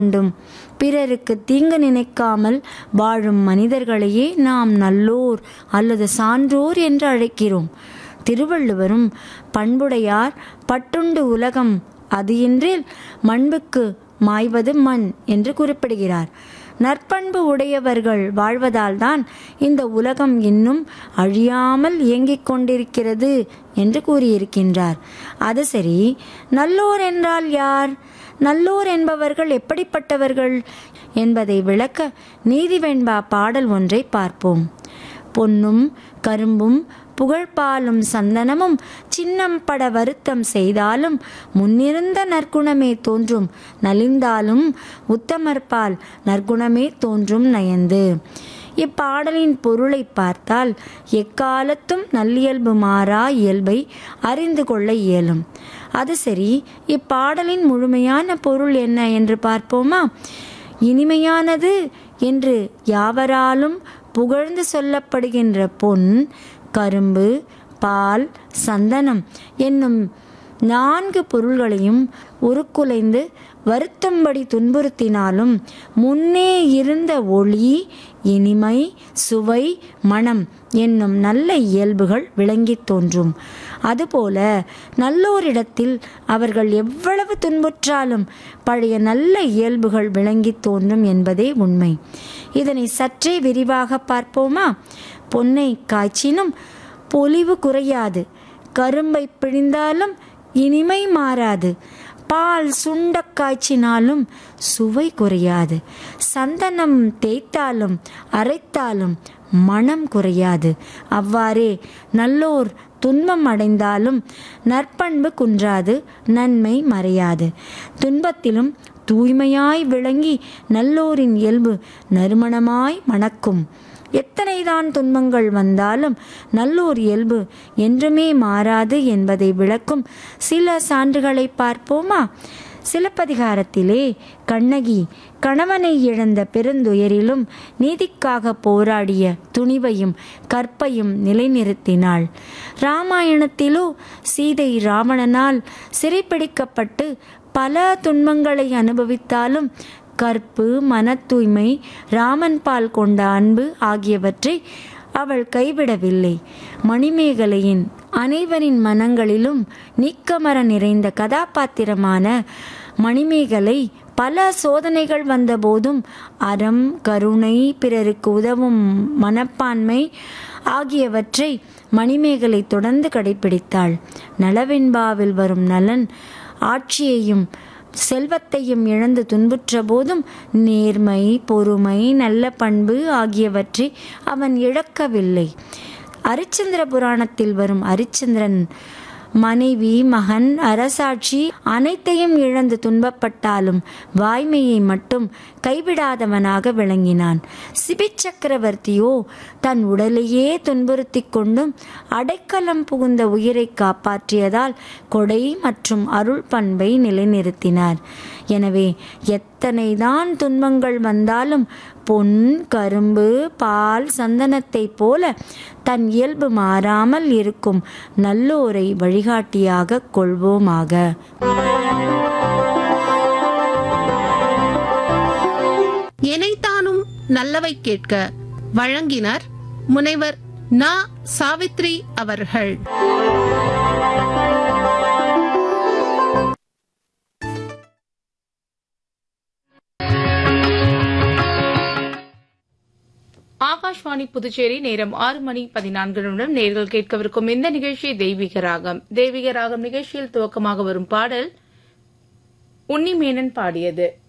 கொண்டும் பிறருக்கு தீங்கு நினைக்காமல் வாழும் மனிதர்களையே நாம் நல்லோர் அல்லது சான்றோர் என்று அழைக்கிறோம் திருவள்ளுவரும் பண்புடையார் பட்டுண்டு உலகம் அது இன்றில் மண்புக்கு மாய்வது மண் என்று குறிப்பிடுகிறார் நற்பண்பு உடையவர்கள் வாழ்வதால்தான் இந்த உலகம் இன்னும் அழியாமல் இயங்கிக் கொண்டிருக்கிறது என்று கூறியிருக்கின்றார் அது சரி நல்லோர் என்றால் யார் நல்லோர் என்பவர்கள் எப்படிப்பட்டவர்கள் என்பதை விளக்க நீதிவெண்பா பாடல் ஒன்றை பார்ப்போம் பொன்னும் கரும்பும் புகழ்பாலும் சந்தனமும் சின்னம் பட வருத்தம் செய்தாலும் முன்னிருந்த நற்குணமே தோன்றும் நலிந்தாலும் உத்தமர்பால் நற்குணமே தோன்றும் நயந்து இப்பாடலின் பொருளை பார்த்தால் எக்காலத்தும் நல்லியல்பு மாறா இயல்பை அறிந்து கொள்ள இயலும் அது சரி இப்பாடலின் முழுமையான பொருள் என்ன என்று பார்ப்போமா இனிமையானது என்று யாவராலும் புகழ்ந்து சொல்லப்படுகின்ற பொன் கரும்பு பால் சந்தனம் என்னும் நான்கு பொருள்களையும் உருக்குலைந்து வருத்தும்படி துன்புறுத்தினாலும் முன்னே இருந்த ஒளி இனிமை சுவை மனம் என்னும் நல்ல இயல்புகள் விளங்கித் தோன்றும் அதுபோல நல்லோரிடத்தில் அவர்கள் எவ்வளவு துன்புற்றாலும் பழைய நல்ல இயல்புகள் விளங்கித் தோன்றும் என்பதே உண்மை இதனை சற்றே விரிவாக பார்ப்போமா பொன்னை காய்ச்சினும் பொலிவு குறையாது கரும்பை பிழிந்தாலும் இனிமை மாறாது பால் சுண்ட காய்ச்சினாலும் சுவை குறையாது சந்தனம் தேய்த்தாலும் அரைத்தாலும் மனம் குறையாது அவ்வாறே நல்லோர் துன்பம் அடைந்தாலும் நற்பண்பு குன்றாது நன்மை மறையாது துன்பத்திலும் தூய்மையாய் விளங்கி நல்லோரின் இயல்பு நறுமணமாய் மணக்கும் எத்தனைதான் துன்பங்கள் வந்தாலும் நல்லோர் இயல்பு என்றுமே மாறாது என்பதை விளக்கும் சில சான்றுகளை பார்ப்போமா சிலப்பதிகாரத்திலே கண்ணகி கணவனை இழந்த பெருந்துயரிலும் நீதிக்காக போராடிய துணிவையும் கற்பையும் நிலைநிறுத்தினாள் ராமாயணத்திலோ சீதை ராவணனால் சிறைப்பிடிக்கப்பட்டு பல துன்பங்களை அனுபவித்தாலும் கற்பு மன தூய்மை ராமன் பால் கொண்ட அன்பு ஆகியவற்றை அவள் கைவிடவில்லை மணிமேகலையின் அனைவரின் மனங்களிலும் நீக்கமர நிறைந்த கதாபாத்திரமான மணிமேகலை பல சோதனைகள் வந்தபோதும் அறம் கருணை பிறருக்கு உதவும் மனப்பான்மை ஆகியவற்றை மணிமேகலை தொடர்ந்து கடைபிடித்தாள் நலவெண்பாவில் வரும் நலன் ஆட்சியையும் செல்வத்தையும் இழந்து துன்புற்ற போதும் நேர்மை பொறுமை நல்ல பண்பு ஆகியவற்றை அவன் இழக்கவில்லை அரிச்சந்திர புராணத்தில் வரும் அரிச்சந்திரன் மனைவி மகன் அரசாட்சி அனைத்தையும் இழந்து துன்பப்பட்டாலும் வாய்மையை மட்டும் கைவிடாதவனாக விளங்கினான் சிபி சக்கரவர்த்தியோ தன் உடலையே துன்புறுத்தி கொண்டும் அடைக்கலம் புகுந்த உயிரை காப்பாற்றியதால் கொடை மற்றும் அருள் பண்பை நிலைநிறுத்தினார் எனவே எத்தனைதான் துன்பங்கள் வந்தாலும் பொன் கரும்பு பால் சந்தனத்தை போல தன் இயல்பு மாறாமல் இருக்கும் நல்லோரை வழிகாட்டியாக கொள்வோமாக எனைத்தானும் நல்லவை கேட்க வழங்கினர் முனைவர் நா சாவித்ரி அவர்கள் ஆகாஷ்வாணி புதுச்சேரி நேரம் ஆறு மணி பதினான்கு நிமிடம் நேர்கள் கேட்கவிருக்கும் இந்த நிகழ்ச்சி தெய்வீக ராகம் தெய்வீக ராகம் நிகழ்ச்சியில் துவக்கமாக வரும் பாடல் உன்னிமேனன் பாடியது